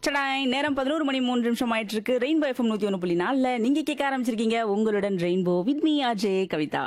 சடாய் நேரம் பதினோரு மணி மூன்று நிமிஷம் ஆயிட்டு இருக்கு ரெயின்போ எஃப்எம் நூத்தி ஒன்று புள்ளி நாலுல நீங்க கேட்க ஆரம்பிச்சிருக்கீங்க உங்களுடன் rainbow with me RJ Kavitha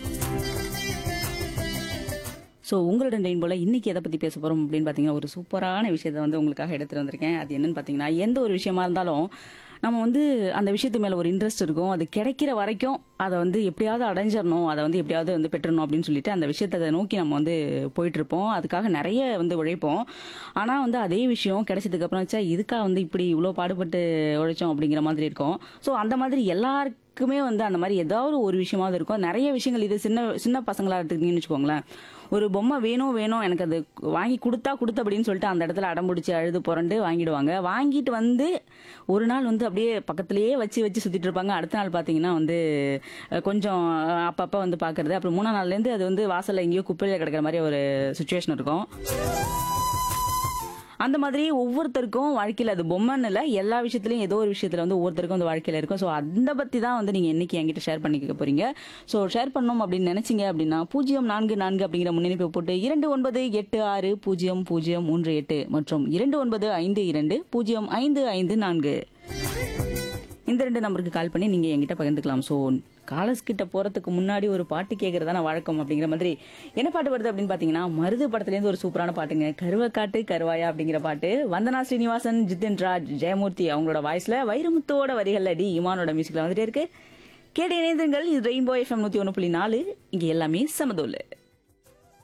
so உங்களுடன் ரெயின்போல இன்னைக்கு எதை பத்தி பேச போறோம் அப்படின்னு பார்த்தீங்கன்னா ஒரு சூப்பரான விஷயத்தை வந்து உங்களுக்காக எடுத்துட்டு வந்திருக்கேன் அது என்னன்னு பார்த்தீங்கன்னா எந்த ஒரு விஷயமா இருந்தாலும் நம்ம வந்து அந்த விஷயத்து மேல ஒரு இன்ட்ரெஸ்ட் இருக்கும் அது கிடைக்கிற வரைக்கும் அதை வந்து எப்படியாவது அடைஞ்சிடணும் அதை வந்து எப்படியாவது வந்து பெற்றணும் அப்படின்னு சொல்லிட்டு அந்த விஷயத்தை நோக்கி நம்ம வந்து போயிட்டு இருப்போம் அதுக்காக நிறைய வந்து உழைப்போம் ஆனா வந்து அதே விஷயம் கிடைச்சதுக்கு அப்புறம் வச்சா இதுக்கா வந்து இப்படி இவ்வளோ பாடுபட்டு உழைச்சோம் அப்படிங்கிற மாதிரி இருக்கும் ஸோ அந்த மாதிரி எல்லாருக்குமே வந்து அந்த மாதிரி ஏதாவது ஒரு விஷயமாவது இருக்கும் நிறைய விஷயங்கள் இது சின்ன சின்ன பசங்களா எடுத்துக்கிட்டீங்கன்னு வச்சுக்கோங்களேன் ஒரு பொம்மை வேணும் வேணும் எனக்கு அது வாங்கி கொடுத்தா கொடுத்தபடின்னு சொல்லிட்டு அந்த இடத்துல அடம்பிடிச்சு அழுது புரண்டு வாங்கிடுவாங்க வாங்கிட்டு வந்து ஒரு நாள் வந்து அப்படியே பக்கத்துலயே வச்சு வச்சு சுத்திட்டு இருப்பாங்க அடுத்த நாள் பாத்தீங்கன்னா வந்து அஹ், கொஞ்சம் அஹ், அப்பப்ப வந்து பாக்குறது அப்புறம் மூணாம் நாள்ல இருந்து அது வந்து வாசல்ல எங்கேயோ குப்பையில கிடக்கிற மாதிரி ஒரு சுச்சுவேஷன் இருக்கும் அந்த மாதிரி ஒவ்வொருத்தருக்கும் வாழ்க்கையில் அது பொம்மைன்னு இல்லை எல்லா விஷயத்துலையும் ஏதோ ஒரு விஷயத்துல வந்து ஒவ்வொருத்தருக்கும் அந்த வாழ்க்கையில் இருக்கும் ஸோ அந்த பற்றி தான் வந்து நீங்கள் என்னைக்கு என்கிட்ட ஷேர் பண்ணிக்க போறீங்க ஸோ ஷேர் பண்ணணும் அப்படின்னு நினைச்சீங்க அப்படின்னா பூஜ்ஜியம் நான்கு நான்கு அப்படிங்கிற முன்னணிப்பை போட்டு இரண்டு ஒன்பது எட்டு ஆறு பூஜ்ஜியம் பூஜ்ஜியம் மூன்று எட்டு மற்றும் இரண்டு ஒன்பது ஐந்து இரண்டு பூஜ்ஜியம் ஐந்து ஐந்து நான்கு இந்த ரெண்டு நம்பருக்கு கால் பண்ணி நீங்க என்கிட்ட பகிர்ந்துக்கலாம் ஸோ காலஸ் கிட்ட போறதுக்கு முன்னாடி ஒரு பாட்டு கேட்கறதான வழக்கம் அப்படிங்கிற மாதிரி என்ன பாட்டு வருது அப்படின்னு பாத்தீங்கன்னா மருது படத்துல இருந்து ஒரு சூப்பரான பாட்டுங்க கருவக்காட்டு கருவாயா அப்படிங்கிற பாட்டு வந்தனா ஸ்ரீனிவாசன் ஜித்தின் ராஜ் ஜெயமூர்த்தி அவங்களோட வாய்ஸ்ல வைரமுத்தோட வரிகள்ல டி இமானோட மியூசிக்ல வந்துட்டே இருக்கு கேட்டு இணைந்துங்கள் இது ரெயின்போ எஃப்எம் நூத்தி ஒன்று புள்ளி நாலு இங்க எல்லாமே சமதோலு